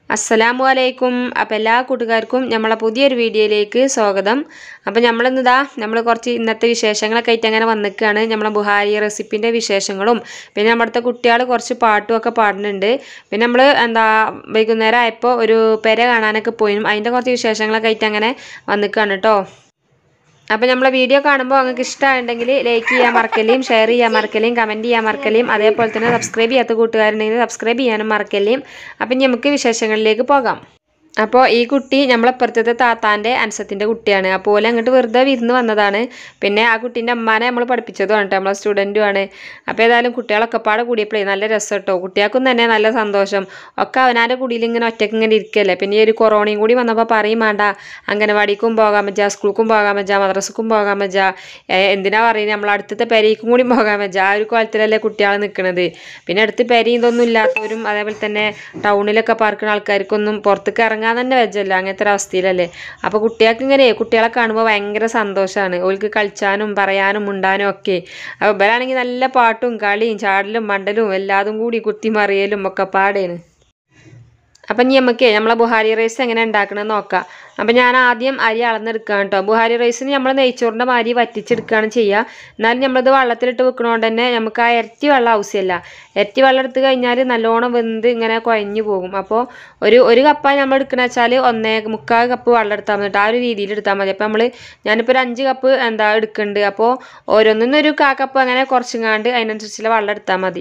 അസ്സലാമു അലൈക്കും അപ്പം എല്ലാ കൂട്ടുകാർക്കും നമ്മളെ പുതിയൊരു വീഡിയോയിലേക്ക് സ്വാഗതം അപ്പം നമ്മളിന്നിതാ നമ്മൾ കുറച്ച് ഇന്നത്തെ വിശേഷങ്ങളൊക്കെ ആയിട്ട് അങ്ങനെ വന്നിക്കുകയാണ് നമ്മളെ ബുഹാരി റെസിപ്പിൻ്റെ വിശേഷങ്ങളും പിന്നെ നമ്മുടെ അടുത്ത കുട്ടികൾ കുറച്ച് പാട്ടും ഒക്കെ പാടുന്നുണ്ട് പിന്നെ നമ്മൾ എന്താ വൈകുന്നേരം ആയപ്പോൾ ഒരു പെര കാണാനൊക്കെ പോയി അതിൻ്റെ കുറച്ച് വിശേഷങ്ങളൊക്കെ ആയിട്ട് അങ്ങനെ വന്നിക്കുകയാണ് കേട്ടോ അപ്പോൾ നമ്മളെ വീഡിയോ കാണുമ്പോൾ നിങ്ങൾക്ക് ഇഷ്ടമായിട്ടുണ്ടെങ്കിൽ ലൈക്ക് ചെയ്യാൻ മറക്കലേയും ഷെയർ ചെയ്യാൻ മറക്കലേയും കമൻറ്റ് ചെയ്യാൻ മറക്കലേയും അതേപോലെ തന്നെ സബ്സ്ക്രൈബ് ചെയ്യാത്ത കൂട്ടുകാരുണ്ടെങ്കിൽ സബ്സ്ക്രൈബ് ചെയ്യാനും മറക്കലേയും അപ്പം ഇനി നമുക്ക് വിശേഷങ്ങളിലേക്ക് പോകാം അപ്പോൾ ഈ കുട്ടി നമ്മളപ്പുറത്തത്തെ താത്താൻ്റെ അൻസത്തിൻ്റെ കുട്ടിയാണ് അപ്പോൾ ഓലെ അങ്ങോട്ട് വെറുതെ വിരുന്ന് വന്നതാണ് പിന്നെ ആ കുട്ടീൻ്റെ അമ്മാനെ നമ്മൾ പഠിപ്പിച്ചതുമാണ് കേട്ടോ നമ്മളെ സ്റ്റുഡൻറ്റുമാണ് അപ്പോൾ ഏതായാലും കുട്ടികളൊക്കെ പാടെ കൂടിയപ്പോഴേ നല്ല രസം കേട്ടോ കുട്ടികൾക്കും തന്നെ നല്ല സന്തോഷം ഒക്കെ അവനാൻ്റെ കുടിയിൽ ഇങ്ങനെ ഒറ്റയ്ക്ക് ഇങ്ങനെ ഇരിക്കല്ലേ പിന്നെ ഈ ഒരു കൊറോണയും കൂടി വന്നപ്പോൾ പറയും വേണ്ട അംഗനവാടിക്കും പോകാൻ പറ്റുക സ്കൂൾക്കും പോകാൻ പറ്റുക മദ്രസക്കും പോകാൻ പറ്റുക എന്തിനാ പറയുന്നത് നമ്മൾ അടുത്തത്തെ പെരയ്ക്കും കൂടി പോകാൻ പറ്റുക ആ ഒരു കോലത്തിലല്ലേ കുട്ടികൾ നിൽക്കുന്നത് പിന്നെ അടുത്ത് പെരയും ഇതൊന്നും ഇല്ലാത്തവരും അതേപോലെ തന്നെ ടൗണിലൊക്കെ പാർക്കുന്ന ആൾക്കാർക്കൊന്നും പുറത്തേക്ക് ഇറങ്ങാൻ തന്നെ വെച്ചല്ലോ അങ്ങനത്തെ ഒരു അവസ്ഥയിലല്ലേ അപ്പോൾ കുട്ടികൾക്ക് ഇങ്ങനെ കുട്ടികളെ കാണുമ്പോൾ ഭയങ്കര സന്തോഷമാണ് ഓൾക്ക് കളിച്ചാനും പറയാനും മുണ്ടാനും ഒക്കെ അപ്പോൾ ഇവരാണെങ്കിൽ നല്ല പാട്ടും കളിയും ചാടലും മണ്ടലും എല്ലാതും കൂടി കുത്തിമറിയലും ഒക്കെ പാടേന് അപ്പം ഇനി നമുക്ക് നമ്മളെ ബുഹാരി റൈസ് എങ്ങനെ ഉണ്ടാക്കണമെന്ന് നോക്കാം അപ്പം ഞാൻ ആദ്യം അരി അളന്നെടുക്കുകയാണ് കേട്ടോ ബുഹാരി റൈസിന് നമ്മൾ നെയ്ച്ചോറിൻ്റെ മാരി വറ്റിച്ചെടുക്കുകയാണ് ചെയ്യുക എന്നാലും നമ്മളിത് വെള്ളത്തിലിട്ട് വെക്കണോണ്ട് തന്നെ നമുക്ക് ആ ഇരട്ടി വെള്ളം ആവശ്യമില്ല ഇരട്ടി വെള്ളം എടുത്ത് കഴിഞ്ഞാൽ നല്ലോണം വെന്ത് ഇങ്ങനെ കുഴഞ്ഞു പോകും അപ്പോൾ ഒരു ഒരു കപ്പാണ് നമ്മൾ എടുക്കണ വെച്ചാൽ ഒന്നേ മുക്കാൽ കപ്പ് വെള്ളം എടുത്താൽ മതി കേട്ടോ ആ ഒരു രീതിയിൽ എടുത്താൽ മതി അപ്പോൾ നമ്മൾ ഞാനിപ്പോൾ ഒരു അഞ്ച് കപ്പ് എന്താ എടുക്കുന്നുണ്ട് അപ്പോൾ ഓരോന്നിനും ഒരു കാ കപ്പ് അങ്ങനെ കുറച്ചുങ്ങാണ്ട് അതിനനുസരിച്ചുള്ള വെള്ളം എടുത്താൽ മതി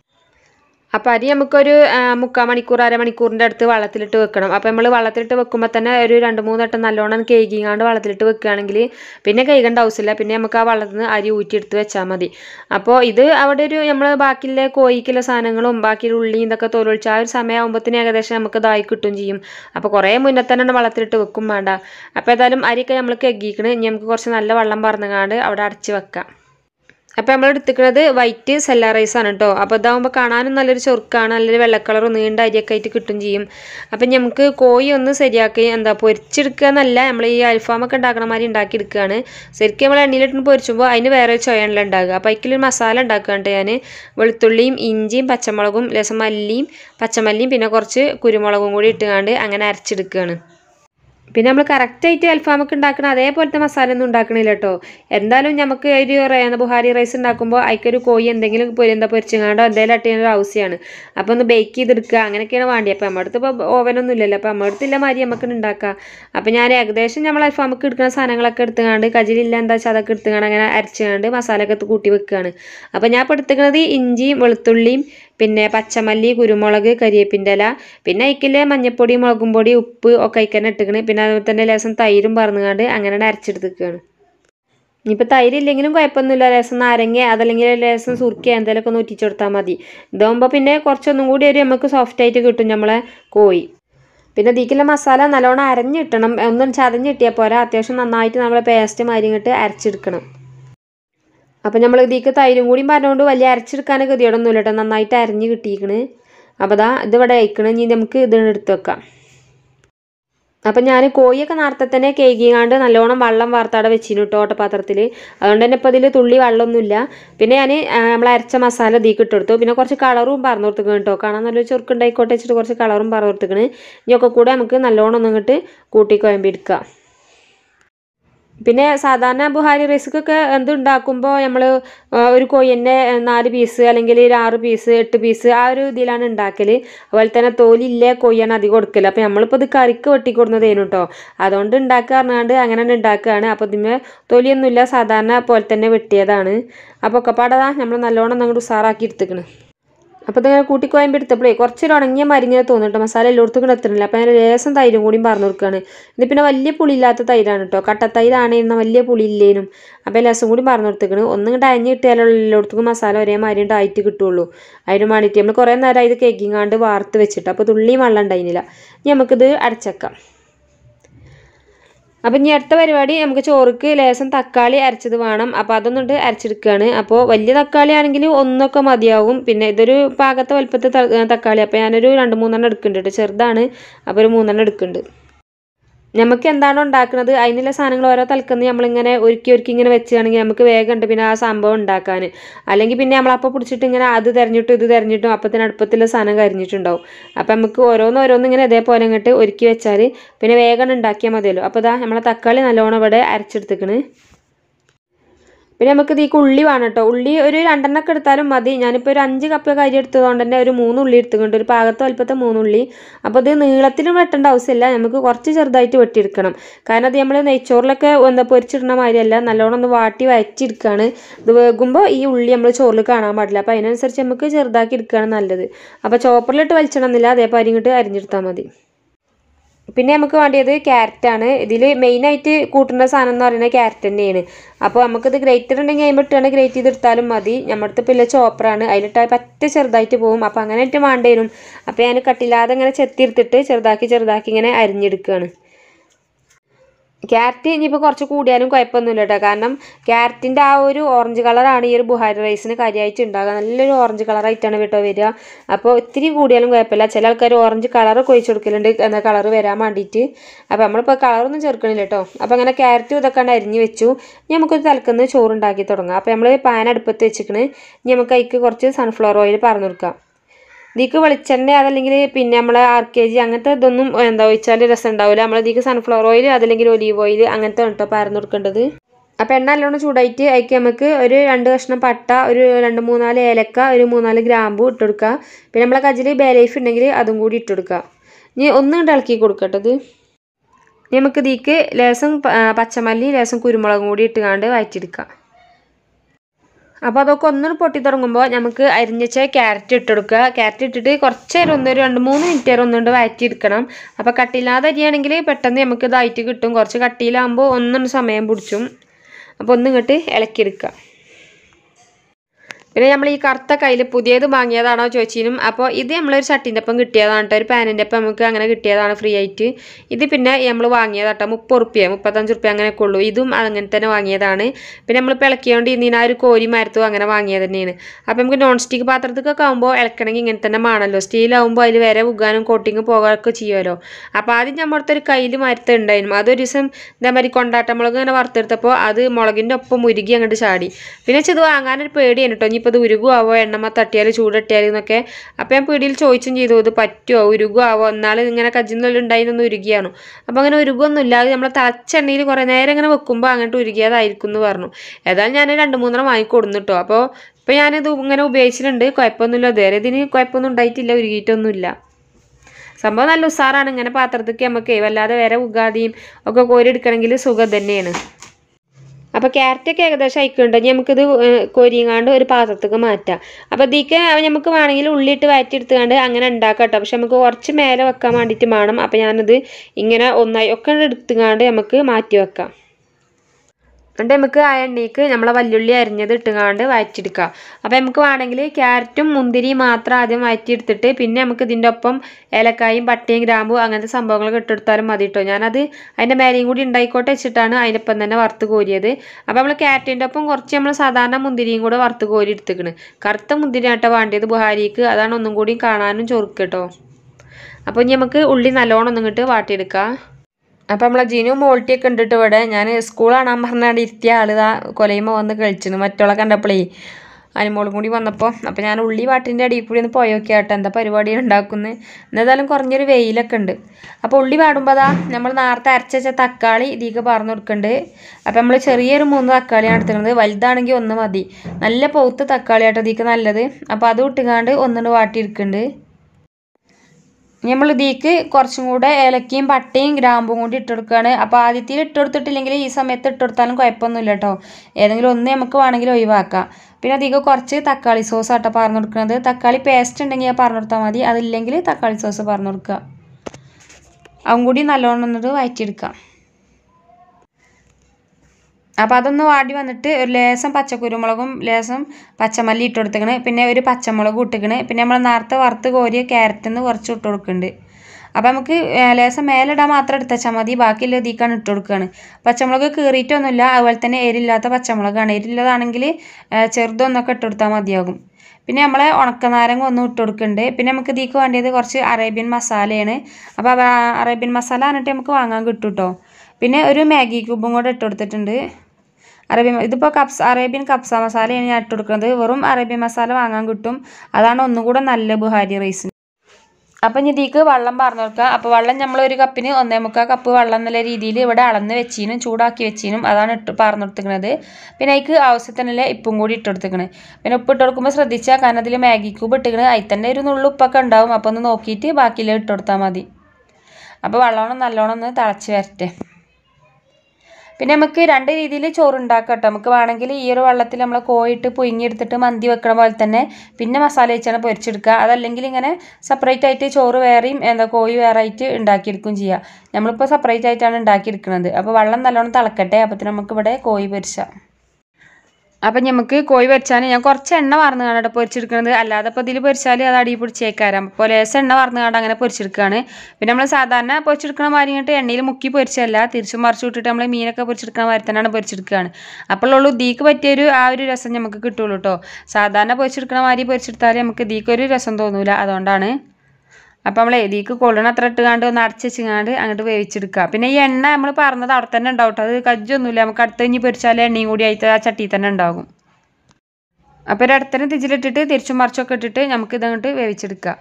അപ്പോൾ അരി നമുക്കൊരു മുക്കാൽ മണിക്കൂർ അരമണിക്കൂറിൻ്റെ അടുത്ത് വെള്ളത്തിലിട്ട് വെക്കണം അപ്പോൾ നമ്മൾ വെള്ളത്തിലിട്ട് വെക്കുമ്പോൾ തന്നെ ഒരു രണ്ട് മൂന്ന് വട്ടം നല്ലോണം കേകിങ്ങാണ്ട് വെള്ളത്തിലിട്ട് വെക്കുകയാണെങ്കിൽ പിന്നെ കൈകേണ്ട ആവശ്യമില്ല പിന്നെ നമുക്ക് ആ വെള്ളത്തിൽ നിന്ന് അരി ഊറ്റിയെടുത്ത് വെച്ചാൽ മതി അപ്പോൾ ഇത് അവിടെ ഒരു നമ്മൾ ബാക്കിയുള്ള കോഴിക്കുള്ള സാധനങ്ങളും ബാക്കിയുള്ള ഉള്ളി ഇതൊക്കെ തോലൊഴിച്ച് ആ ഒരു സമയമാകുമ്പോഴത്തേന് ഏകദേശം നമുക്ക് ഇതായി കിട്ടും ചെയ്യും അപ്പോൾ കുറേ മുന്നേ തന്നെ വെള്ളത്തിലിട്ട് വെക്കും വേണ്ട അപ്പോൾ ഏതായാലും അരിയൊക്കെ നമ്മൾ കെഗിക്കണ് ഇനി നമുക്ക് കുറച്ച് നല്ല വെള്ളം പറന്നുകാണ്ട് അവിടെ അടച്ച് വെക്കാം അപ്പോൾ നമ്മൾ എടുത്തിക്കുന്നത് വൈറ്റ് സെല്ല റൈസ് ആണ് കേട്ടോ അപ്പോൾ ഇതാകുമ്പോൾ കാണാനും നല്ലൊരു ചൊറുക്കാണ് നല്ലൊരു വെള്ള കളറും നീണ്ട അരിയൊക്കെ ആയിട്ട് കിട്ടും ചെയ്യും അപ്പം നമുക്ക് കോഴി ഒന്ന് ശരിയാക്കി എന്താ പൊരിച്ചെടുക്കുക എന്നല്ല നമ്മൾ ഈ അൽഫാമൊക്കെ ഉണ്ടാക്കണ മാതിരി ഉണ്ടാക്കിയെടുക്കുകയാണ് ശരിക്കും നമ്മൾ എണ്ണയിലിട്ട് പൊരിച്ചുമ്പോൾ അതിന് വേറെ ചൊയണല്ലോ ഉണ്ടാകുക അപ്പോൾ അതിലൊരു മസാല ഉണ്ടാക്കുകയാണ് ഞാൻ വെളുത്തുള്ളിയും ഇഞ്ചിയും പച്ചമുളകും ലേശം മല്ലിയും പച്ചമല്ലിയും പിന്നെ കുറച്ച് കുരുമുളകും കൂടി ഇട്ടുകൊണ്ട് അങ്ങനെ അരച്ചെടുക്കുകയാണ് പിന്നെ നമ്മൾ കറക്റ്റായിട്ട് അൽഫാമൊക്കെ ഉണ്ടാക്കണ അതേപോലത്തെ മസാല ഒന്നും ഉണ്ടാക്കണില്ല കേട്ടോ എന്തായാലും നമുക്ക് ഒരു ബുഹാരി റൈസ് ഉണ്ടാക്കുമ്പോൾ അതിക്കൊരു കോഴി എന്തെങ്കിലും പൊരി എന്താ പൊരിച്ചങ്ങാണ്ടോ എന്തെങ്കിലും അട്ടിയൊരു ആവശ്യമാണ് അപ്പോൾ ഒന്ന് ബേക്ക് ചെയ്തെടുക്കുക അങ്ങനെയൊക്കെയാണ് വേണ്ടി അപ്പോൾ നമ്മുടെ അടുത്ത് ഇപ്പോൾ ഓവനൊന്നും ഇല്ലല്ലോ അപ്പോൾ നമ്മുടെ അടുത്തില്ല മാതിരി നമുക്ക് ഉണ്ടാക്കാം അപ്പോൾ ഞാൻ ഏകദേശം നമ്മൾ അൽഫാമൊക്കെ എടുക്കുന്ന സാധനങ്ങളൊക്കെ എടുത്തുകൊണ്ട് കജിലില്ല എന്താ വെച്ചാൽ അതൊക്കെ എടുത്തുകൊണ്ട് അങ്ങനെ അരച്ചുകൊണ്ട് മസാലയൊക്കെ കൂട്ടി വെക്കുകയാണ് അപ്പോൾ ഞാൻ ഇപ്പോൾ എടുത്തുക്കുന്നത് ഇഞ്ചിയും വെളുത്തുള്ളിയും പിന്നെ പച്ചമല്ലി കുരുമുളക് കരിയേപ്പിൻ്റെ ഇല പിന്നെ അതിക്കില്ലേ മഞ്ഞപ്പൊടി മുളകും പൊടി ഉപ്പ് ഒക്കെ അതിക്കന്നെ ഇട്ടിക്കണ് പിന്നെ അതുപോലെ തന്നെ ലേശം തൈരും പറന്നുകൊണ്ട് അങ്ങനെ അരച്ചെടുത്തിക്കുകയാണ് ഇനിയിപ്പോൾ തൈര് ഇല്ലെങ്കിലും കുഴപ്പമൊന്നുമില്ല ലേശം നാരങ്ങ അതല്ലെങ്കിൽ ലേശം സുർക്ക എന്തെങ്കിലുമൊക്കെ ഒന്ന് ഒറ്റിച്ചു കൊടുത്താൽ മതി ഇതാകുമ്പോൾ പിന്നെ കുറച്ചൊന്നും കൂടി ഒരു നമുക്ക് സോഫ്റ്റ് ആയിട്ട് കിട്ടും നമ്മളെ കോഴി പിന്നെ ഇതിക്കുള്ള മസാല നല്ലോണം അരഞ്ഞിട്ടണം ഒന്നും ചതഞ്ഞ് കിട്ടിയാൽ പോരാ അത്യാവശ്യം നന്നായിട്ട് നമ്മൾ പേസ്റ്റ് മാരിങ്ങിട്ട് അരച്ചെടുക്കണം അപ്പം നമ്മൾ ഇതിക്ക് തൈരും കൂടി പറഞ്ഞുകൊണ്ട് വലിയ അരച്ചെടുക്കാൻ ഗതിയോടൊന്നുമില്ല കേട്ടോ നന്നായിട്ട് അരഞ്ഞ് കിട്ടിയിരിക്കണ് അപ്പോൾ ദാ ഇത് ഇവിടെ അയക്കണം ഇനി നമുക്ക് ഇത് എടുത്ത് വെക്കാം അപ്പം ഞാൻ കോഴിയൊക്കെ നേരത്തെ തന്നെ കേകിങ്ങാണ്ട് നല്ലോണം വെള്ളം വാർത്താടെ വെച്ചിരുന്നു കേട്ടോ ഓട്ടപാത്രത്തിൽ അതുകൊണ്ട് തന്നെ ഇപ്പോൾ ഇതിൽ തുള്ളി വെള്ളമൊന്നുമില്ല പിന്നെ ഞാൻ നമ്മൾ അരച്ച മസാല ഇതിക്ക് ഇട്ട് കൊടുത്തു പിന്നെ കുറച്ച് കളറും പറഞ്ഞു കൊടുത്തിക്കണം കേട്ടോ കാണാൻ നല്ലൊരു ചുരുക്കുണ്ടായിക്കോട്ടെ വെച്ചിട്ട് കുറച്ച് കളറും പറഞ്ഞു കൊടുത്തിക്കണ് ഇനിയൊക്കെ കൂടെ നമുക്ക് നല്ലോണം ഒന്നും ഇങ്ങോട്ട് കൂട്ടി കുഴമ്പിയെടുക്കാം പിന്നെ സാധാരണ ബുഹാരി റൈസൊക്കെ എന്തുണ്ടാക്കുമ്പോൾ നമ്മൾ ഒരു കോഴിൻ്റെ നാല് പീസ് അല്ലെങ്കിൽ ഒരു ആറ് പീസ് എട്ട് പീസ് ആ ഒരു ഇതിലാണ് ഉണ്ടാക്കൽ അതുപോലെ തന്നെ തോലില്ല കോഴിയാണ് അധികം കൊടുക്കൽ അപ്പോൾ നമ്മളിപ്പോൾ ഇത് കറിക്ക് വെട്ടിക്കൊടുന്നതേനു കേട്ടോ അതുകൊണ്ട് ഉണ്ടാക്കുക പറഞ്ഞാണ്ട് അങ്ങനെ ഉണ്ടാക്കുകയാണ് അപ്പോൾ ഇതിന് തൊലിയൊന്നുമില്ല സാധാരണ പോലെ തന്നെ വെട്ടിയതാണ് അപ്പോൾ ഒക്കെപ്പാടതാ നമ്മൾ നല്ലോണം അങ്ങോട്ട് ഉസാറാക്കി എടുത്തേക്കണ് അപ്പോൾ ഇതിങ്ങനെ കൂട്ടിക്കോയമ്പ് എടുത്തപ്പോഴേ കുറച്ചൊരു ഉണങ്ങിയ മരിങ്ങനെ തോന്നിട്ടോ മസാല എല്ലായിടത്തും കൂടെ എത്തണില്ല അപ്പോൾ ഞാൻ ലേശം തൈരും കൂടിയും പറഞ്ഞു കൊടുക്കുകയാണ് ഇത് പിന്നെ വലിയ പുളിയില്ലാത്ത തൈരാണ് കേട്ടോ കട്ടത്തൈരാണ് വലിയ പുളി ഇല്ലേനും അപ്പോൾ ലേശം കൂടി പറഞ്ഞു കൊടുത്തേക്കണ് ഒന്നും ഇങ്ങോട്ട് അയഞ്ഞ് കിട്ടിയാലുള്ള എല്ലായിടത്തും മസാല ഒരേ മാതിരി ആയിട്ട് കിട്ടുള്ളൂ അതിന് വേണ്ടിയിട്ട് നമ്മൾ കുറേ നേരം ഇത് കേക്കിങ്ങാണ്ട് വാർത്ത് വെച്ചിട്ട് അപ്പോൾ തുള്ളിയും വെള്ളം ഉണ്ടായിരുന്നില്ല ഇനി നമുക്കിത് അടച്ചേക്കാം അപ്പം ഇനി അടുത്ത പരിപാടി നമുക്ക് ചോറുക്ക് ലേശം തക്കാളി അരച്ചത് വേണം അപ്പോൾ അതൊന്നുണ്ട് അരച്ചെടുക്കുകയാണ് അപ്പോൾ വലിയ തക്കാളി ആണെങ്കിൽ ഒന്നൊക്കെ മതിയാവും പിന്നെ ഇതൊരു പാകത്തെ വലുപ്പത്തെ തക്കാളി അപ്പോൾ ഞാനൊരു രണ്ട് മൂന്നെണ്ണം എടുക്കുന്നുണ്ട് കേട്ടോ ചെറുതാണ് അപ്പോൾ ഒരു മൂന്നെണ്ണം എടുക്കുന്നുണ്ട് നമുക്ക് എന്താണോ ഉണ്ടാക്കുന്നത് അതിനുള്ള സാധനങ്ങൾ ഓരോ തലക്കുന്ന നമ്മളിങ്ങനെ ഒരുക്കി ഒരുക്കി ഇങ്ങനെ വെച്ചാണെങ്കിൽ നമുക്ക് വേഗം ഉണ്ട് പിന്നെ ആ സംഭവം ഉണ്ടാക്കാൻ അല്ലെങ്കിൽ പിന്നെ നമ്മളപ്പോൾ പിടിച്ചിട്ട് ഇങ്ങനെ അത് തിരഞ്ഞിട്ടും ഇത് തിരഞ്ഞിട്ടും അപ്പത്തിന് അടുപ്പത്തുള്ള സാധനം കരിഞ്ഞിട്ടുണ്ടാവും അപ്പം നമുക്ക് ഓരോന്ന് ഓരോന്ന് ഇങ്ങനെ ഇതേപോലെ ഇങ്ങോട്ട് ഒരുക്കി വെച്ചാൽ പിന്നെ വേഗം ഉണ്ടാക്കിയാൽ മതിയല്ലോ അപ്പോൾ ഇതാ നമ്മളെ തക്കാളി നല്ലോണം ഇവിടെ അരച്ചെടുത്തേക്കണ് പിന്നെ നമുക്ക് ഇതിക്ക് ഉള്ളി വേണം കേട്ടോ ഉള്ളി ഒരു രണ്ടെണ്ണമൊക്കെ എടുത്താലും മതി ഞാനിപ്പോൾ ഒരു അഞ്ച് കപ്പ് അരി എടുത്തതുകൊണ്ട് തന്നെ ഒരു മൂന്ന് ഉള്ളി എടുത്തുകൊണ്ട് ഒരു പാകത്ത് വലുപ്പത്തെ മൂന്ന് ഉള്ളി അപ്പോൾ ഇത് നീളത്തിലും വെട്ടേണ്ട ആവശ്യമില്ല നമുക്ക് കുറച്ച് ചെറുതായിട്ട് വെട്ടിയെടുക്കണം കാരണം അത് നമ്മൾ നെയ്ച്ചോറിലൊക്കെ എന്താ പൊരിച്ചിടുന്ന മാതിരിയല്ല നല്ലോണം ഒന്ന് വാട്ടി വയറ്റിയെടുക്കുകയാണ് ഇത് വേകുമ്പോൾ ഈ ഉള്ളി നമ്മൾ ചോറിൽ കാണാൻ പാടില്ല അപ്പോൾ അതിനനുസരിച്ച് നമുക്ക് ചെറുതാക്കി എടുക്കുകയാണ് നല്ലത് അപ്പോൾ ചോപ്പറിലിട്ട് വലിച്ചിടണമെന്നില്ല അതേപോലെ ഇങ്ങോട്ട് അരിഞ്ഞെടുത്താൽ മതി പിന്നെ നമുക്ക് വേണ്ടിയത് ക്യാരറ്റാണ് ഇതിൽ മെയിനായിട്ട് കൂട്ടുന്ന സാധനം എന്ന് പറയുന്നത് ക്യാരറ്റ് തന്നെയാണ് അപ്പോൾ നമുക്കിത് ഗ്രേറ്റർ ഉണ്ടെങ്കിൽ അതിമിട്ടാണ് ഗ്രേറ്റ് ചെയ്തെടുത്താലും മതി നമ്മുടെ പിന്നെ ചോപ്പറാണ് അതിലിട്ടാൽ പറ്റ ചെറുതായിട്ട് പോകും അപ്പോൾ അങ്ങനെ ആയിട്ട് വേണ്ടി വരും അപ്പോൾ ഞാൻ കട്ടില്ലാതെ ഇങ്ങനെ ചെത്തിയെടുത്തിട്ട് ചെറുതാക്കി ചെറുതാക്കി ഇങ്ങനെ അരിഞ്ഞെടുക്കുകയാണ് ക്യാരറ്റ് ഇനിയിപ്പോൾ കുറച്ച് കൂടിയാലും കുഴപ്പമൊന്നുമില്ല കേട്ടോ കാരണം ക്യാരറ്റിൻ്റെ ആ ഒരു ഓറഞ്ച് കളറാണ് ഈ ഒരു ബുഹാരി റൈസിന് കാര്യമായിട്ട് ഉണ്ടാകുക നല്ലൊരു ഓറഞ്ച് കളറായിട്ടാണ് കേട്ടോ വരിക അപ്പോൾ ഇത്തിരി കൂടിയാലും കുഴപ്പമില്ല ചില ആൾക്കാർ ഓറഞ്ച് കളറൊക്കെ ഒഴിച്ച് കൊടുക്കലുണ്ട് എന്താ കളർ വരാൻ വേണ്ടിയിട്ട് അപ്പോൾ നമ്മളിപ്പോൾ കളറൊന്നും ചേർക്കണില്ല കേട്ടോ അപ്പോൾ അങ്ങനെ ക്യാരറ്റും ഇതൊക്കെ ഉണ്ട് അരിഞ്ഞ് വെച്ചു ഇനി നമുക്കൊരു തലക്കുന്ന് ചോറുണ്ടാക്കി തുടങ്ങാം അപ്പോൾ നമ്മൾ പാൻ അടുപ്പത്ത് വെച്ചിക്കണ് ഇനി നമുക്ക് അതിക്ക് കുറച്ച് സൺഫ്ലവർ ഓയിൽ പറഞ്ഞു കൊടുക്കാം ഇതിക്ക് വെളിച്ചെണ്ണ അതല്ലെങ്കിൽ പിന്നെ നമ്മളെ ആർ കെ ജി അങ്ങനത്തെ ഇതൊന്നും എന്താ ഒഴിച്ചാൽ രസം ഉണ്ടാവില്ല നമ്മൾ ഇതിക്ക് സൺഫ്ലവർ ഓയിൽ അതല്ലെങ്കിൽ ഒലീവ് ഓയിൽ അങ്ങനത്തെ കേട്ടോ പരന്നു കൊടുക്കേണ്ടത് അപ്പോൾ എണ്ണ നല്ലോണം ചൂടായിട്ട് അതിക്ക് നമുക്ക് ഒരു രണ്ട് കഷ്ണം പട്ട ഒരു രണ്ട് മൂന്നാല് ഏലക്ക ഒരു മൂന്നാല് ഗ്രാമ്പു ഇട്ട് കൊടുക്കുക പിന്നെ നമ്മളെ കജ്ജിൽ ബേ ലൈഫ് ഉണ്ടെങ്കിൽ അതും കൂടി ഇട്ട് കൊടുക്കുക ഇനി ഒന്നും കൊണ്ട് ഇളക്കി കൊടുക്കട്ടത് ഇനി നമുക്ക് ഇതിക്ക് ലേസം പ- ആ, പച്ചമല്ലി ലേസം കുരുമുളകും കൂടി ഇട്ടുകാണ്ട് വഴറ്റിയെടുക്കാം അപ്പോൾ അതൊക്കെ ഒന്നും പൊട്ടി തുടങ്ങുമ്പോൾ നമുക്ക് അരിഞ്ഞച്ച ക്യാരറ്റ് ഇട്ട് കൊടുക്കുക ക്യാരറ്റ് ഇട്ടിട്ട് കുറച്ച് നേരം ഒന്ന് ഒരു രണ്ട് മൂന്ന് മിനിറ്റ് നേരം ഒന്നുകൊണ്ട് വഴറ്റിയെടുക്കണം അപ്പോൾ കട്ടിയില്ലാതെ അരിയാണെങ്കിൽ പെട്ടെന്ന് നമുക്ക് ഇതായിട്ട് കിട്ടും കുറച്ച് കട്ടിയിലാകുമ്പോൾ ഒന്നും സമയം പിടിച്ചും അപ്പോൾ ഒന്നും ഇങ്ങോട്ട് ഇളക്കിയെടുക്കുക പിന്നെ നമ്മൾ ഈ കറുത്ത കയ്യിൽ പുതിയത് വാങ്ങിയതാണോ ചോദിച്ചിനും അപ്പോൾ ഇത് നമ്മളൊരു ചട്ടിൻ്റെ ഒപ്പം കിട്ടിയതാണ് കേട്ടോ ഒരു പാനിൻ്റെ ഒപ്പം നമുക്ക് അങ്ങനെ കിട്ടിയതാണ് ഫ്രീ ആയിട്ട് ഇത് പിന്നെ നമ്മൾ വാങ്ങിയതാട്ടോ മുപ്പത് റുപ്യ മുപ്പത്തഞ്ച് റുപ്യ അങ്ങനെയൊക്കെ ഉള്ളൂ ഇതും അങ്ങനെ തന്നെ വാങ്ങിയതാണ് പിന്നെ നമ്മൾ ഇളക്കിയോണ്ട് ഇന്നിന് ആ ഒരു കോരി മരത്തും അങ്ങനെ വാങ്ങിയത് തന്നെയാണ് അപ്പോൾ നമുക്ക് നോൺ സ്റ്റിക്ക് പാത്രത്തിലൊക്കെ ആകുമ്പോൾ ഇളക്കണമെങ്കിൽ ഇങ്ങനെ തന്നെ വേണമല്ലോ സ്റ്റീലാകുമ്പോൾ അതിൽ വരെ ഉഗാനും കോട്ടിങ്ങും പോകാനൊക്കെ ചെയ്യുമല്ലോ അപ്പോൾ ആദ്യം നമ്മുടെ ഒരു കയ്യിൽ മരത്ത് ഉണ്ടായിരുന്നു അതൊരു ദിവസം ഇതേമാതിരി കൊണ്ടാട്ട മുളക് ഇങ്ങനെ വറുത്തെടുത്തപ്പോൾ അത് മുളകിൻ്റെ ഒപ്പം ഉരുകി അങ്ങോട്ട് ചാടി പിന്നെ ഇത് വാങ്ങാനൊരു പേടിയാണ് കേട്ടോ ഇനിയിപ്പോൾ ഇത് ഉരുകുമാവോ എണ്ണമ്മ തട്ടിയാൽ ചൂടട്ടിയാൽ എന്നൊക്കെ അപ്പോൾ ഞാൻ പീടിയിൽ ചോദിച്ചും ചെയ്തു ഇത് പറ്റുമോ ഉരുകുമാവോ എന്നാൾ ഇങ്ങനെ കജിന്നുള്ളിൽ ഉണ്ടായിരുന്നൊന്ന് ഉരുകിയാണ് അപ്പോൾ അങ്ങനെ ഉരുകൊന്നുമില്ല അത് നമ്മൾ തളച്ചെണ്ണയിൽ കുറേ നേരം ഇങ്ങനെ വെക്കുമ്പോൾ അങ്ങോട്ട് ഉരുകിയതായിരിക്കും എന്ന് പറഞ്ഞു ഏതായാലും ഞാൻ രണ്ട് മൂന്നെണ്ണം വാങ്ങിക്കൊടുന്നു കേട്ടോ അപ്പോൾ ഇപ്പോൾ ഞാനിത് ഇങ്ങനെ ഉപയോഗിച്ചിട്ടുണ്ട് കുഴപ്പമൊന്നുമില്ല ഇതുവരെ ഇതിന് കുഴപ്പമൊന്നും ഉണ്ടായിട്ടില്ല ഉരുകിയിട്ടൊന്നുമില്ല സംഭവം നല്ല ഉസാറാണ് ഇങ്ങനെ പാത്രത്തേക്ക് നമുക്ക് വല്ലാതെ വേറെ ഉഗാദിയും ഒക്കെ കോരി എടുക്കണമെങ്കിൽ സുഖം തന്നെയാണ് അപ്പോൾ ക്യാരറ്റൊക്കെ ഏകദേശം അയക്കുന്നുണ്ട് ഇനി നമുക്കിത് ഏഹ് കൊരിയങ്ങാണ്ട് ഒരു പാത്രത്തേക്ക് മാറ്റാം അപ്പോൾ ഇതിക്ക് നമുക്ക് വേണമെങ്കിൽ ഉള്ളിയിട്ട് വഴറ്റിയെടുത്തുകൊണ്ട് അങ്ങനെ ഉണ്ടാക്കാം കേട്ടോ പക്ഷെ നമുക്ക് കുറച്ച് മേലെ വെക്കാൻ വേണ്ടിയിട്ട് വേണം അപ്പോൾ ഞാനിത് ഇങ്ങനെ ഒന്നായി ഒക്കെ എടുത്തുകൊണ്ട് നമുക്ക് മാറ്റി വെക്കാം എന്നിട്ട് നമുക്ക് ആ എണ്ണയ്ക്ക് നമ്മളെ വല്യുള്ളി അരിഞ്ഞത് ഇട്ടുകാണ്ട് വഴറ്റിയെടുക്കുക അപ്പോൾ നമുക്ക് വേണമെങ്കിൽ ക്യാരറ്റും മുന്തിരിയും മാത്രം ആദ്യം വഴറ്റിയെടുത്തിട്ട് പിന്നെ നമുക്ക് ഇതിൻ്റെ ഒപ്പം ഏലക്കായും പട്ടയും ഗ്രാമ്പും അങ്ങനത്തെ സംഭവങ്ങളൊക്കെ ഇട്ടെടുത്താലും മതി കേട്ടോ ഞാനത് അതിൻ്റെ മേലെയും കൂടി ഉണ്ടായിക്കോട്ടെ വെച്ചിട്ടാണ് അതിനൊപ്പം തന്നെ വറുത്ത് കോരിയത് അപ്പോൾ നമ്മൾ ക്യാരറ്റിൻ്റെ ഒപ്പം കുറച്ച് നമ്മൾ സാധാരണ മുന്തിരിയും കൂടെ വറുത്ത് കോരി എടുത്തേക്കണ് കറുത്ത മുന്തിരി ആട്ടോ വേണ്ടിയത് ബുഹാരിക്ക് അതാണ് ഒന്നും കൂടി കാണാനും ചൊറുക്ക് കേട്ടോ അപ്പോൾ ഇനി നമുക്ക് ഉള്ളി നല്ലോണം ഒന്നും ഇങ്ങോട്ട് വാട്ടിയെടുക്കാം അപ്പം നമ്മളെ ജിനു മോൾട്ടിയൊക്കെ ഉണ്ട് ട്ടോ ഇവിടെ ഞാൻ സ്കൂൾ കാണാൻ പറഞ്ഞാണ്ട് ഇരുത്തിയ ആൾ ഇതാ കൊലയുമ്പോൾ വന്ന് കളിച്ചിന് മറ്റുള്ള കണ്ടപ്പോഴേ അനുമോളും കൂടി വന്നപ്പോൾ അപ്പോൾ ഞാൻ ഉള്ളി വാട്ടിൻ്റെ അടിയിൽ കൂടി ഒന്ന് പോയി നോക്കിയാട്ടെ എന്താ പരിപാടി ഉണ്ടാക്കുന്നത് എന്നേതായാലും കുറഞ്ഞൊരു വെയിലൊക്കെ ഉണ്ട് അപ്പോൾ ഉള്ളി പാടുമ്പോൾ അതാ നമ്മൾ നേരത്തെ അരച്ച വെച്ച തക്കാളി ഇതിലേക്ക് പറഞ്ഞു കൊടുക്കുന്നുണ്ട് അപ്പോൾ നമ്മൾ ചെറിയൊരു മൂന്ന് തക്കാളിയാണ് എടുത്തിരുന്നത് വലുതാണെങ്കിൽ ഒന്ന് മതി നല്ല പൗത്ത തക്കാളി ആട്ടോ ഇതിലേക്ക് നല്ലത് അപ്പോൾ അത് ഇട്ടുകാണ്ട് ഒന്നുകൊണ്ട് വാട്ടിയെടുക്കുന്നുണ്ട് നമ്മൾ ഇതിലേക്ക് കുറച്ചും കൂടെ ഏലക്കയും പട്ടയും ഗ്രാമ്പും കൂടി ഇട്ട് കൊടുക്കുകയാണ് അപ്പോൾ ആദ്യത്തിൽ ഇട്ട് കൊടുത്തിട്ടില്ലെങ്കിൽ ഈ സമയത്ത് ഇട്ട് കൊടുത്താലും കുഴപ്പമൊന്നുമില്ല കേട്ടോ ഏതെങ്കിലും ഒന്ന് നമുക്ക് വേണമെങ്കിൽ ഒഴിവാക്കാം പിന്നെ അതിലേക്ക് കുറച്ച് തക്കാളി സോസ് ആട്ടോ പറഞ്ഞു കൊടുക്കുന്നത് തക്കാളി പേസ്റ്റ് ഉണ്ടെങ്കിൽ അത് പറഞ്ഞു കൊടുത്താൽ മതി അതില്ലെങ്കിൽ തക്കാളി സോസ് പറഞ്ഞു കൊടുക്കുക അതും കൂടി നല്ലോണം ഒന്നിട്ട് വഴറ്റിയെടുക്കാം അപ്പോൾ അതൊന്ന് വാടി വന്നിട്ട് ഒരു ലേസം പച്ചക്കുരുമുളകും ലേസം പച്ചമല്ലി ഇട്ട് കൊടുത്തേക്കണ് പിന്നെ ഒരു പച്ചമുളകും ഇട്ടിക്കണ് പിന്നെ നമ്മൾ നേരത്തെ വറുത്ത് കോരിയ ക്യാരറ്റിന്ന് കുറച്ച് ഇട്ട് കൊടുക്കുന്നുണ്ട് അപ്പോൾ നമുക്ക് ഏ, ലേസം മേലിടാൻ മാത്രം എടുത്തുവച്ചാൽ മതി ബാക്കിയുള്ള ഇതിക്കാണ് ഇട്ട് കൊടുക്കുകയാണ് പച്ചമുളക് കീറിയിട്ടൊന്നുമില്ല അതുപോലെ തന്നെ എരില്ലാത്ത പച്ചമുളകാണ് എരില്ലതാണെങ്കിൽ ചെറുതൊന്നൊക്കെ ഇട്ട് കൊടുത്താൽ മതിയാകും പിന്നെ നമ്മളെ ഉണക്കനാരങ്ങ ഒന്നും ഇട്ട് കൊടുക്കുന്നുണ്ട് പിന്നെ നമുക്ക് ഇതിലേക്ക് വേണ്ടിയത് കുറച്ച് അറേബ്യൻ മസാലയാണ് അപ്പോൾ ആ അറേബ്യൻ മസാല പറഞ്ഞിട്ട് നമുക്ക് വാങ്ങാൻ കിട്ടും കേട്ടോ പിന്നെ ഒരു മാഗി ക്യൂബും കൂടെ ഇട്ട് കൊടുത്തിട്ടുണ്ട് അറേബ്യൻ ഇതിപ്പോൾ കപ്സ് അറേബ്യൻ കപ്സ മസാലയാണ് ഞാൻ ഇട്ട് കൊടുക്കുന്നത് വെറും അറേബ്യൻ മസാല വാങ്ങാൻ കിട്ടും അതാണ് ഒന്നും കൂടെ നല്ല ബുഹാരി റൈസിന് അപ്പം ഇനി ഇതിലേക്ക് വെള്ളം പറഞ്ഞു കൊടുക്കുക അപ്പോൾ വെള്ളം നമ്മൾ ഒരു കപ്പിന് ഒന്നേ മുക്കാൽ കപ്പ് വെള്ളം എന്നുള്ള രീതിയിൽ ഇവിടെ അളന്ന് വെച്ചീനും ചൂടാക്കി വെച്ചീനും അതാണ് ഇട്ട് പറഞ്ഞു കൊടുത്തിരിക്കുന്നത് പിന്നെ അതിക്ക് ആവശ്യത്തിനുള്ള ഉപ്പും കൂടി ഇട്ട് കൊടുത്തിരിക്കണത് പിന്നെ ഉപ്പ് ഇട്ട് കൊടുക്കുമ്പോൾ ശ്രദ്ധിച്ചാൽ കാരണം അതിൽ മാഗി ക്യൂബ് ഇട്ടിരിക്കണത് അതിൽ തന്നെ ഒരു നുള്ളു ഉപ്പൊക്കെ ഉണ്ടാവും അപ്പോൾ ഒന്ന് നോക്കിയിട്ട് ബാക്കിയിൽ ഇട്ട് കൊടുത്താൽ മതി അപ്പോൾ വെള്ളം നല്ലോണം ഒന്ന് തിളച്ച് വരട്ടെ പിന്നെ നമുക്ക് രണ്ട് രീതിയിൽ ചോറ് ഉണ്ടാക്കാം കേട്ടോ നമുക്ക് വേണമെങ്കിൽ ഈ ഒരു വെള്ളത്തിൽ നമ്മൾ കോയിട്ട് പുഴുങ്ങിയെടുത്തിട്ട് മന്തി വെക്കണ പോലെ തന്നെ പിന്നെ മസാല വെച്ചാണ് പൊരിച്ചെടുക്കുക അതല്ലെങ്കിൽ ഇങ്ങനെ സെപ്പറേറ്റ് ആയിട്ട് ചോറ് വേറെയും എന്താ കോഴി വേറെ ആയിട്ട് ഉണ്ടാക്കിയെടുക്കുകയും ചെയ്യാം നമ്മളിപ്പോൾ സെപ്പറേറ്റ് ആയിട്ടാണ് ഉണ്ടാക്കിയെടുക്കുന്നത് അപ്പോൾ വെള്ളം നല്ലോണം തിളക്കട്ടെ അപ്പോൾ നമുക്കിവിടെ കോഴി പൊരിച്ചാം അപ്പം നമുക്ക് കോഴി പൊരിച്ചാൽ ഞാൻ കുറച്ച് എണ്ണ വാർന്ന് കാണാണ്ട് പൊരിച്ചെടുക്കുന്നത് അല്ലാതെ ഇപ്പോൾ ഇതിൽ പൊരിച്ചാൽ അത് അടി പിടിച്ചേക്കാരം അപ്പോൾ ലേശം എണ്ണ വാർന്ന് കാണാണ്ട് അങ്ങനെ പൊരിച്ചെടുക്കുകയാണ് പിന്നെ നമ്മൾ സാധാരണ പൊരിച്ചെടുക്കണ മാതിരി ഇങ്ങോട്ട് എണ്ണയിൽ മുക്കി പൊരിച്ചല്ല തിരിച്ചും മറിച്ച് വിട്ടിട്ട് നമ്മൾ മീനൊക്കെ പൊരിച്ചെടുക്കണ മാതിരി തന്നെയാണ് പൊരിച്ചെടുക്കുകയാണ് അപ്പോഴുള്ളൂ ഇതിക്ക് പറ്റിയൊരു ആ ഒരു രസം നമുക്ക് കിട്ടുള്ളൂ കേട്ടോ സാധാരണ പൊരിച്ചെടുക്കണ മാതിരി പൊരിച്ചെടുത്താൽ നമുക്ക് ഇതിക്കൊരു രസം തോന്നൂല അതുകൊണ്ടാണ് അപ്പോൾ നമ്മൾ ഇതിക്ക് കൊള്ളണ അത്ര ഇട്ടുകാണ്ട് ഒന്ന് അടച്ച് വെച്ചുകാണ്ട് അങ്ങോട്ട് വേവിച്ചെടുക്കുക പിന്നെ ഈ എണ്ണ നമ്മൾ പറഞ്ഞത് അവിടെ തന്നെ ഉണ്ടാവും കേട്ടോ അത് കജ്ജൊന്നുമില്ല നമുക്ക് അടുത്ത് കഴിഞ്ഞ് പൊരിച്ചാൽ എണ്ണയും കൂടി ആയിട്ട് ആ ചട്ടിയിൽ തന്നെ ഉണ്ടാകും അപ്പോൾ ഒരു അടുത്തന്നെ തിരിച്ചിലിട്ടിട്ട് തിരിച്ചും മറിച്ചൊക്കെ ഇട്ടിട്ട് നമുക്ക് ഇതങ്ങോട്ട് വേവിച്ചെടുക്കുക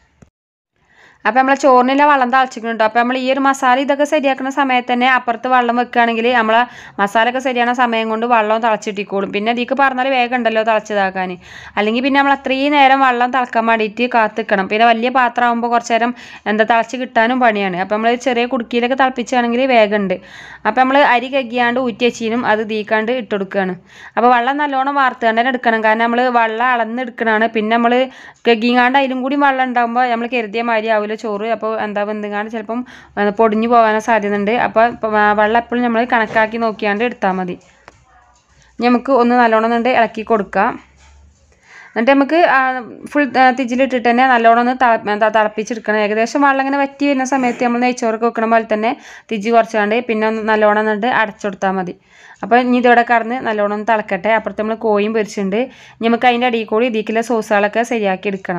അപ്പോൾ നമ്മളെ ചോറിനുള്ള വെള്ളം തളച്ചിക്കുന്നുണ്ട് അപ്പോൾ നമ്മൾ ഈ ഒരു മസാല ഇതൊക്കെ ശരിയാക്കുന്ന സമയത്ത് തന്നെ അപ്പുറത്ത് വെള്ളം വെക്കുകയാണെങ്കിൽ നമ്മളെ മസാലയൊക്കെ ശരിയാകുന്ന സമയം കൊണ്ട് വെള്ളം തിളച്ചിട്ടിക്കോളും പിന്നെ ഇതിക്ക് പറഞ്ഞാൽ വേഗം ഉണ്ടല്ലോ തിളച്ചതാക്കാൻ അല്ലെങ്കിൽ പിന്നെ നമ്മൾ അത്രയും നേരം വെള്ളം തിളക്കാൻ വേണ്ടിയിട്ട് കാത്തിക്കണം പിന്നെ വലിയ പാത്രം ആകുമ്പോൾ കുറച്ച് നേരം എന്താ തിളച്ച് കിട്ടാനും പണിയാണ് അപ്പോൾ നമ്മൾ ചെറിയ കുടുക്കിയിലൊക്കെ തിളപ്പിച്ചാണെങ്കിൽ വേഗമുണ്ട് അപ്പോൾ നമ്മൾ അരി കഗ്ഗിയാണ്ട് ഊറ്റി വെച്ചീനും അത് തീക്കാണ്ട് ഇട്ട് കൊടുക്കുകയാണ് അപ്പോൾ വെള്ളം നല്ലോണം വാർത്തുകൊണ്ട് തന്നെ എടുക്കണം കാരണം നമ്മൾ വെള്ളം അളന്നെടുക്കണതാണ് പിന്നെ നമ്മൾ കഗ്ഗിങ്ങാണ്ട് അതിലും കൂടി വെള്ളം ഉണ്ടാകുമ്പോൾ നമ്മൾ കരുതിയ മാതിരി ആവില്ല ചോറ് അപ്പോൾ എന്താ വെന്തുങ്ങാണ്ട് ചിലപ്പം ഏ, പൊടിഞ്ഞു പോകാനോ സാധ്യതയുണ്ട് അപ്പോൾ ഇപ്പം വ- വെള്ളം എപ്പോഴും നമ്മൾ കണക്കാക്കി നോക്കിയാണ്ട് എടുത്താൽ മതി ഇനി നമുക്ക് ഒന്ന് നല്ലോണം കൊണ്ട് ഇളക്കി കൊടുക്കാം എന്നിട്ട് നമുക്ക് ഫുൾ തിജിലിട്ടിട്ട് തന്നെ നല്ലോണം ഒന്ന് തള എന്താ തിളപ്പിച്ചെടുക്കണം ഏകദേശം വെള്ളം ഇങ്ങനെ വറ്റി വരുന്ന സമയത്ത് നമ്മൾ നെയ്ച്ചോറൊക്കെ വെക്കണ പോലെ തന്നെ തിജി കുറച്ചാണ്ട് പിന്നെ ഒന്ന് നല്ലോണം എന്നിട്ട് അടച്ചുകൊടുത്താൽ മതി അപ്പോൾ ഇനി ഇതിവിടെ കടന്ന് നല്ലോണം ഒന്ന് തിളക്കട്ടെ അപ്പുറത്ത് നമ്മൾ കോയും പൊരിച്ചിട്ടുണ്ട് ഇനി നമുക്ക് അതിൻ്റെ അടിയിൽ കൂടി ഇതിലേക്കുള്ള സോസുകളൊക്കെ ശരിയാക്കി എടുക്കണം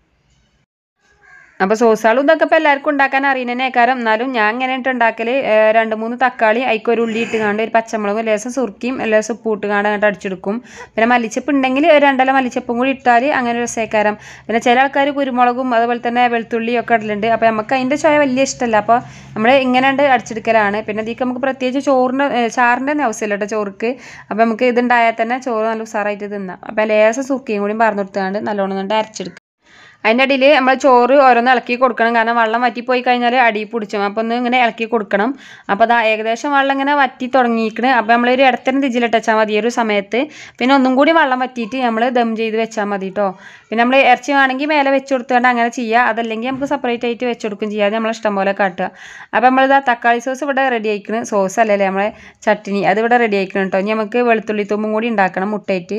അപ്പോൾ സോസുകളും ഇതൊക്കെ ഇപ്പോൾ എല്ലാവർക്കും ഉണ്ടാക്കാൻ അറിയുന്നതിനേക്കാരം എന്നാലും ഞാൻ ഇങ്ങനെ ഇട്ട് ഉണ്ടാക്കൽ രണ്ട് മൂന്ന് തക്കാളി അതിക്ക് ഒരു ഉള്ളി ഇട്ടുകാണ്ട് ഒരു പച്ചമുളകും ലേശം സുർക്കിയും ലേശം ഉപ്പും ഇട്ടുകാണ്ട് അങ്ങോട്ട് അടിച്ചെടുക്കും പിന്നെ മല്ലിച്ചപ്പ് ഉണ്ടെങ്കിൽ ഒരു രണ്ടല മല്ലിച്ചപ്പും കൂടി ഇട്ടാൽ അങ്ങനെ രസേക്കാരം പിന്നെ ചില ആൾക്കാർ കുരുമുളകും അതുപോലെ തന്നെ വെളുത്തുള്ളിയും ഒക്കെ ഇടലുണ്ട് അപ്പോൾ നമുക്ക് അതിൻ്റെ ചുവ വലിയ ഇഷ്ടമല്ല അപ്പോൾ നമ്മൾ ഇങ്ങനെ ഉണ്ട് അടിച്ചെടുക്കലാണ് പിന്നെ ഇതിക്ക് നമുക്ക് പ്രത്യേകിച്ച് ചോറിൻ്റെ ചാറിൻ്റെ ഒന്നും ആവശ്യമില്ല കേട്ടോ ചോർക്ക് അപ്പോൾ നമുക്ക് ഇതുണ്ടായാൽ തന്നെ ചോറ് നല്ല ഉസാറായിട്ട് തിന്നാം അപ്പോൾ ലേശം സുർക്കിയും കൂടി പറഞ്ഞു കൊടുത്തുകൊണ്ട് നല്ലോണം കൊണ്ട് അരച്ചെടുക്കും അതിൻ്റെ അടിയിൽ നമ്മൾ ചോറ് ഓരോന്ന് ഇളക്കി കൊടുക്കണം കാരണം വെള്ളം വറ്റിപ്പോയി കഴിഞ്ഞാൽ അടി പിടിച്ചു അപ്പോൾ ഒന്ന് ഇങ്ങനെ ഇളക്കി കൊടുക്കണം അപ്പോൾ അതാ ഏകദേശം വെള്ളം ഇങ്ങനെ വറ്റി തുടങ്ങിയിരിക്കണ് അപ്പോൾ നമ്മളൊരു ഇടത്തരം തിജിലിട്ട് വെച്ചാൽ മതി ഈ ഒരു സമയത്ത് പിന്നെ ഒന്നും കൂടി വെള്ളം വറ്റിയിട്ട് നമ്മൾ ദം ചെയ്ത് വെച്ചാൽ മതി കേട്ടോ പിന്നെ നമ്മൾ ഇറച്ചി വേണമെങ്കിൽ മേലെ വെച്ച് കൊടുത്തുകൊണ്ട് അങ്ങനെ ചെയ്യുക അതല്ലെങ്കിൽ നമുക്ക് സെപ്പറേറ്റ് ആയിട്ട് വെച്ച് കൊടുക്കും ചെയ്യാതെ നമ്മൾ ഇഷ്ടം പോലെ കാട്ടുക അപ്പോൾ നമ്മളിതാ തക്കാളി സോസ് ഇവിടെ റെഡി ആയിക്കണ് സോസ് അല്ലല്ലേ നമ്മളെ ചട്നി അത് ഇവിടെ റെഡി ആയിക്കണം കേട്ടോ ഇനി നമുക്ക് വെളുത്തുള്ളി തുമ്പും കൂടി ഉണ്ടാക്കണം മുട്ടയിട്ട്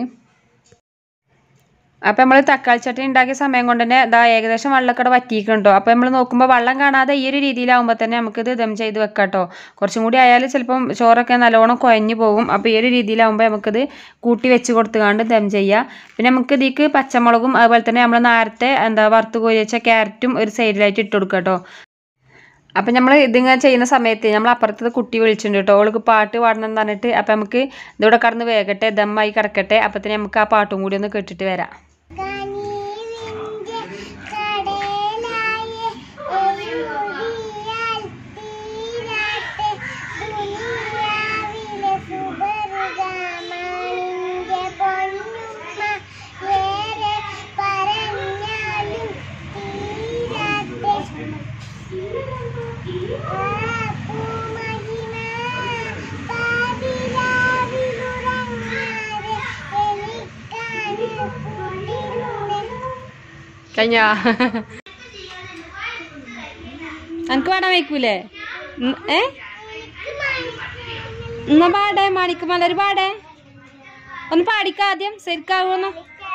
അപ്പം നമ്മൾ തക്കാളി ചട്നി ഉണ്ടാക്കിയ സമയം കൊണ്ട് തന്നെ ഇതാ ഏകദേശം വെള്ളക്കട വറ്റിയിട്ടുണ്ടോ അപ്പോൾ നമ്മൾ നോക്കുമ്പോൾ വെള്ളം കാണാതെ ഈ ഒരു രീതിയിലാവുമ്പോൾ തന്നെ നമുക്കിത് ദം ചെയ്ത് വെക്കാം കേട്ടോ കുറച്ചും കൂടി ആയാൽ ചിലപ്പം ചോറൊക്കെ നല്ലോണം കുഴഞ്ഞു പോകും അപ്പോൾ ഈ ഒരു രീതിയിലാവുമ്പോൾ നമുക്കിത് കൂട്ടി വെച്ച് കൊടുത്തുകൊണ്ട് ദം ചെയ്യാം പിന്നെ നമുക്ക് ഇതിക്ക് പച്ചമുളകും അതുപോലെ തന്നെ നമ്മൾ നേരത്തെ എന്താ വറുത്ത് കോരി വെച്ച ക്യാരറ്റും ഒരു സൈഡിലായിട്ട് ഇട്ട് കൊടുക്കുക കേട്ടോ അപ്പം നമ്മൾ ഇതിങ്ങനെ ചെയ്യുന്ന സമയത്ത് നമ്മൾ അപ്പുറത്തത് കുട്ടി വിളിച്ചിട്ടുണ്ട് കേട്ടോ അവൾക്ക് പാട്ട് പാടണം എന്ന് പറഞ്ഞിട്ട് അപ്പം നമുക്ക് ഇതിവിടെ കടന്ന് വേഗട്ടെ ദമ്മായി കിടക്കട്ടെ അപ്പത്തിന് നമുക്ക് ആ പാട്ടും കൂടി ഒന്ന് കേട്ടിട്ട് വരാം കനിവിന്റെ കടലായ എഴുതിയാൽ തീരാത്തെ ദുനിയാവിലെ സുബർഗമാണിന്റെ പൊന്നുമ്മ ഏറെ പറഞ്ഞാലും തീരാത്തെ ആ പൂമഹിമ പാതിരാവിലുറങ്ങാതെ എനിക്കാണ് കുളിരുണ്ട് കഴിഞ്ഞാ എനിക്ക് പാടാൻ വയ്ക്കൂലേ ഉം, ഏ എന്നാ പാടേ മാണിക്ക് മലര് പാടേ ഒന്ന് പാടിക്ക ആദ്യം ശരിക്കാവുന്ന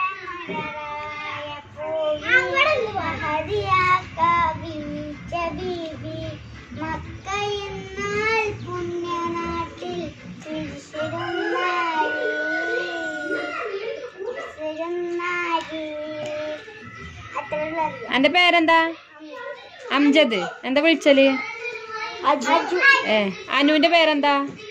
മക്കയെന്നാൽ പുണ്യനാട്ടിൽ തിരിച്ചിരുന്നാരി തിരിച്ചിരുന്നാരി എൻ്റെ പേരെന്താ അംജദ് എന്താ വിളിച്ചല് അജു ഏ അനുവിൻ്റെ പേരെന്താ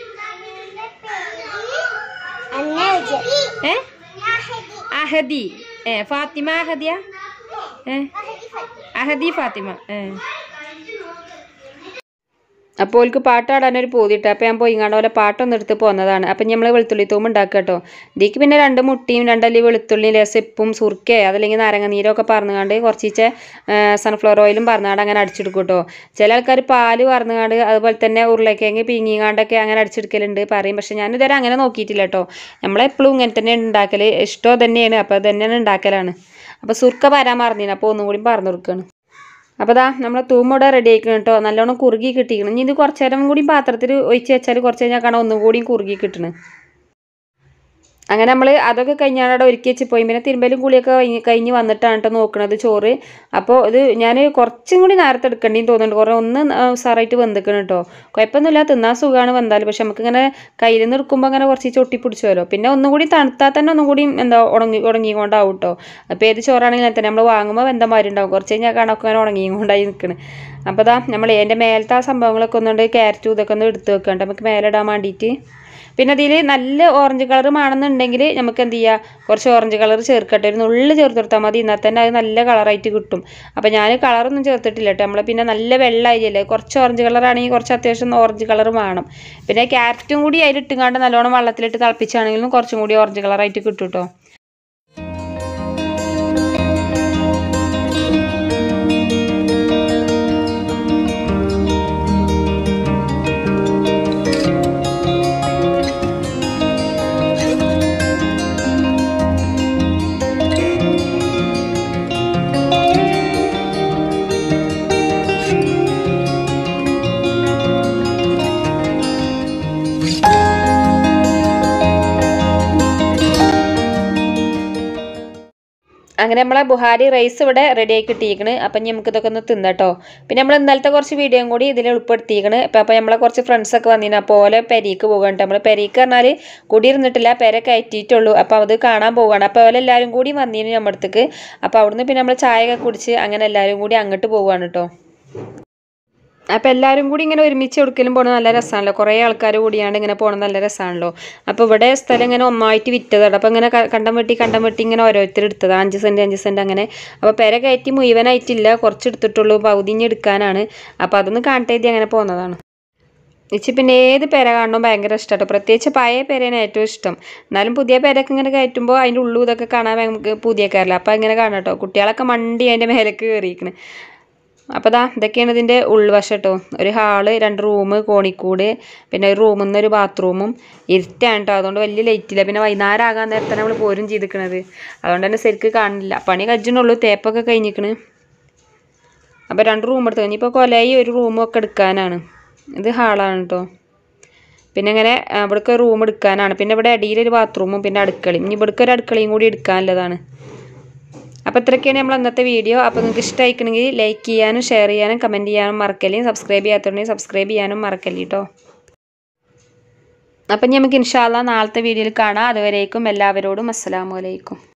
അന്നെ ഏ അഹദി ഏ ഫാത്തിമ അഹദിയ ഏ അഹദി ഫാത്തിമ ഏ അപ്പോൾ ഓൽക്ക് പാട്ടാടാനൊരു പൂതിട്ട് അപ്പോൾ ഞാൻ പോയി ഇങ്ങാണ്ട് പോലെ പാട്ടൊന്നും എടുത്ത് പോന്നതാണ് അപ്പം നമ്മൾ വെളുത്തുള്ളി തൂമ്പ് ഉണ്ടാക്കുക കേട്ടോ ഇതിക്ക് പിന്നെ രണ്ട് മുട്ടിയും രണ്ടല്ലി വെളുത്തുള്ളി ലേസിപ്പും സുർക്കയോ അതല്ലെങ്കിൽ നാരങ്ങ നീരൊക്കെ പറഞ്ഞുകൊണ്ട് കുറച്ചിച്ച് സൺഫ്ലവർ ഓയിലും പറഞ്ഞുകൊണ്ട് അങ്ങനെ അടിച്ചെടുക്കും കേട്ടോ ചില ആൾക്കാർ പാല് പറഞ്ഞുകൊണ്ട് അതുപോലെ തന്നെ ഉരുളക്കിഴങ്ങ് പീങ്ങിങ്ങാണ്ടൊക്കെ അങ്ങനെ അടിച്ചെടുക്കലുണ്ട് പറയും പക്ഷെ ഞാനിതുവരെ അങ്ങനെ നോക്കിയിട്ടില്ല കേട്ടോ നമ്മളെപ്പോഴും ഇങ്ങനെ തന്നെ ഉണ്ടാക്കൽ ഇഷ്ടം തന്നെയാണ് അപ്പോൾ അത് തന്നെയാണ് ഉണ്ടാക്കലാണ് അപ്പോൾ സുർക്ക വരാൻ മറന്നിന് അപ്പോൾ ഒന്നും കൂടി പറഞ്ഞു കൊടുക്കുകയാണ് അപ്പോൾ ദാ നമ്മളെ തൂമ്പോടെ റെഡി ആയിക്കണം കേട്ടോ നല്ലോണം കുറുകി കിട്ടിക്കണം ഇനി ഇത് കുറച്ച് നേരം കൂടി പാത്രത്തിൽ ഒഴിച്ച് വെച്ചാൽ കുറച്ച് കഴിഞ്ഞാൽ കാണാൻ ഒന്നും കൂടി കുറുകി കിട്ടണം അങ്ങനെ നമ്മൾ അതൊക്കെ കഴിഞ്ഞാണ് അവിടെ ഒരുക്കി വെച്ച് പോയി പിന്നെ തിരുമ്പലും കുളിയൊക്കെ കഴിഞ്ഞ് കഴിഞ്ഞ് വന്നിട്ടാണ് കേട്ടോ നോക്കണത് ചോറ് അപ്പോൾ ഇത് ഞാൻ കുറച്ചും കൂടി നേരത്തെ എടുക്കേണ്ടിന്ന് തോന്നുന്നുണ്ട് കുറേ ഒന്ന് സാറായിട്ട് വെന്തിക്കണം കേട്ടോ കുഴപ്പമൊന്നുമില്ല തിന്നാൻ സുഖമാണ് വന്നാലും പക്ഷെ നമുക്കിങ്ങനെ കയ്യിൽ നിന്ന് എടുക്കുമ്പോൾ അങ്ങനെ കുറച്ച് ചൊട്ടി പിടിച്ചുവല്ലോ പിന്നെ ഒന്നും കൂടി തണുത്താൽ തന്നെ ഒന്നും കൂടി എന്താ ഉണങ്ങി ഉണങ്ങിക്കൊണ്ടാവും കേട്ടോ അപ്പോൾ ഏത് ചോറാണെങ്കിലും തന്നെ നമ്മൾ വാങ്ങുമ്പോൾ വെന്തമാരി ഉണ്ടാവും കുറച്ച് കഴിഞ്ഞാൽ കാണാൻ അങ്ങനെ ഉണങ്ങിക്കൊണ്ടായി നിൽക്കണം അപ്പോൾ ദാ നമ്മൾ എൻ്റെ മേലത്തെ ആ സംഭവങ്ങളൊക്കെ ഒന്നുകൊണ്ട് ക്യാരറ്റും ഇതൊക്കെ ഒന്ന് എടുത്ത് വെക്കണ്ട നമുക്ക് മേലെ ഇടാൻ വേണ്ടിയിട്ട് പിന്നെ അതിൽ നല്ല ഓറഞ്ച് കളർ ആണെന്നുണ്ടെങ്കിൽ നമുക്ക് എന്ത് ചെയ്യുക കുറച്ച് ഓറഞ്ച് കളർ ചേർക്കട്ടെ ഒരു നുള്ളു ചേർത്ത് കൊടുത്താൽ മതി എന്നാൽ തന്നെ അത് നല്ല കളറായിട്ട് കിട്ടും അപ്പോൾ ഞാൻ കളറൊന്നും ചേർത്തിട്ടില്ല കേട്ടോ നമ്മൾ പിന്നെ നല്ല വെള്ള അരിയല്ലേ കുറച്ച് ഓറഞ്ച് കളറാണെങ്കിൽ കുറച്ച് അത്യാവശ്യം ഓറഞ്ച് കളർ വേണം പിന്നെ ക്യാരറ്റും കൂടി അതിലിട്ടുങ്ങാണ്ട് നല്ലോണം വെള്ളത്തിലിട്ട് തിളപ്പിച്ചാണെങ്കിലും കുറച്ചും കൂടി ഓറഞ്ച് കളറായിട്ട് കിട്ടും കേട്ടോ അങ്ങനെ നമ്മളെ ബുഹാരി റൈസ് ഇവിടെ റെഡി ആയി കിട്ടിയിരിക്കണ് അപ്പം ഇനി നമുക്ക് ഇതൊക്കെ ഒന്ന് തിന്നട്ടോ പിന്നെ നമ്മൾ ഇന്നലത്തെ കുറച്ച് വീഡിയോയും കൂടി ഇതിൽ ഉൾപ്പെടുത്തിയിരിക്കണ് അപ്പം അപ്പം നമ്മളെ കുറച്ച് ഫ്രണ്ട്സൊക്കെ വന്നിന് അപ്പോൾ ഓലെ പെരീക്ക് പോകണ്ട നമ്മൾ പെരീക്ക് പറഞ്ഞാൽ കുടിയിരുന്നിട്ടില്ല പെര കയറ്റിയിട്ടുള്ളൂ അപ്പോൾ അത് കാണാൻ പോവുകയാണ് അപ്പോൾ ഓലെ എല്ലാവരും കൂടി വന്നിന് നമ്മുടെ അടുത്തേക്ക് അപ്പോൾ അവിടുന്ന് പിന്നെ നമ്മൾ ചായ ഒക്കെ കുടിച്ച് അങ്ങനെ എല്ലാവരും കൂടി അങ്ങോട്ട് പോവുകയാണ് കേട്ടോ അപ്പോൾ എല്ലാവരും കൂടി ഇങ്ങനെ ഒരുമിച്ച് എവിടേക്കെങ്കിലും പോകണത് നല്ല രസമാണല്ലോ കുറേ ആൾക്കാർ കൂടിയാണ്ട് ഇങ്ങനെ പോകണത് നല്ല രസമാണല്ലോ അപ്പോൾ ഇവിടെ സ്ഥലം ഇങ്ങനെ ഒന്നായിട്ട് വിറ്റതാണ് അപ്പോൾ ഇങ്ങനെ ക- കണ്ടം വെട്ടി കണ്ടം വെട്ടി ഇങ്ങനെ ഓരോരുത്തർ എടുത്തതാണ് അഞ്ച് സെൻറ്റ് അഞ്ച് സെൻറ്റ് അങ്ങനെ അപ്പോൾ പെര കയറ്റി മുഴുവനായിട്ടില്ല കുറച്ച് എടുത്തിട്ടുള്ളൂ പകുതിഞ്ഞ് എടുക്കാനാണ് അപ്പോൾ അതൊന്ന് കാണട്ടെ എഴുതി അങ്ങനെ പോകുന്നതാണ് ഇച്ചി പിന്നെ ഏത് പെര കാണണം ഭയങ്കര ഇഷ്ടമാട്ടോ പ്രത്യേകിച്ച് പഴയ പെരയാണ് ഏറ്റവും ഇഷ്ടം എന്നാലും പുതിയ പെരയൊക്കെ ഇങ്ങനെ കയറ്റുമ്പോൾ അതിൻ്റെ ഉള്ളു ഇതൊക്കെ കാണാൻ നമുക്ക് പുതിയ കയറില്ല അപ്പോൾ ഇങ്ങനെ കാണാം കേട്ടോ കുട്ടികളൊക്കെ മണ്ടി അതിൻ്റെ മേലേക്ക് കയറിയിരിക്കണ് അപ്പോൾ ദാ ഇതൊക്കെയാണ് ഇതിൻ്റെ ഉൾവശം കേട്ടോ ഒരു ഹാള് രണ്ട് റൂം കോണിക്കൂട് പിന്നെ ഒരു റൂമിൽ നിന്ന് ഒരു ബാത്റൂമും ഇരുട്ടാണ് കേട്ടോ അതുകൊണ്ട് വലിയ ലൈറ്റില്ല പിന്നെ വൈകുന്നേരം ആകാൻ നേരത്താണ് നമ്മൾ പോരും ചെയ്തിക്കണത് അതുകൊണ്ട് തന്നെ ശരിക്ക് കാണില്ല പണി കജ്ജണുള്ളൂ തേപ്പൊക്കെ കഴിഞ്ഞിക്കണ് അപ്പോൾ രണ്ട് റൂം എടുത്തു ഇനിയിപ്പോൾ കൊലയി ഒരു റൂമും ഒക്കെ എടുക്കാനാണ് ഇത് ഹാളാണ് കേട്ടോ പിന്നെ ഇങ്ങനെ ഇവിടേക്ക് ഒരു റൂം എടുക്കാനാണ് പിന്നെ ഇവിടെ അടിയിലൊരു ബാത്റൂമും പിന്നെ അടുക്കളയും ഇനി ഇവിടേക്ക് ഒരു അടുക്കളയും കൂടി എടുക്കാനുള്ളതാണ് അപ്പോൾ ഇത്രയൊക്കെയാണ് നമ്മൾ ഇന്നത്തെ വീഡിയോ അപ്പോൾ നിങ്ങൾക്ക് ഇഷ്ടമായിക്കണമെങ്കിൽ ലൈക്ക് ചെയ്യാനും ഷെയർ ചെയ്യാനും കമൻറ്റ് ചെയ്യാനും മറക്കല്ലേ സബ്സ്ക്രൈബ് ചെയ്യാത്തതുണ്ടെങ്കിൽ സബ്സ്ക്രൈബ് ചെയ്യാനും മറക്കല്ലേ കേട്ടോ അപ്പം ഇനി നമുക്ക് ഇൻഷാല്ല നാളത്തെ വീഡിയോയിൽ കാണാം അതുവരേക്കും എല്ലാവരോടും അസ്സലാമു അലൈക്കും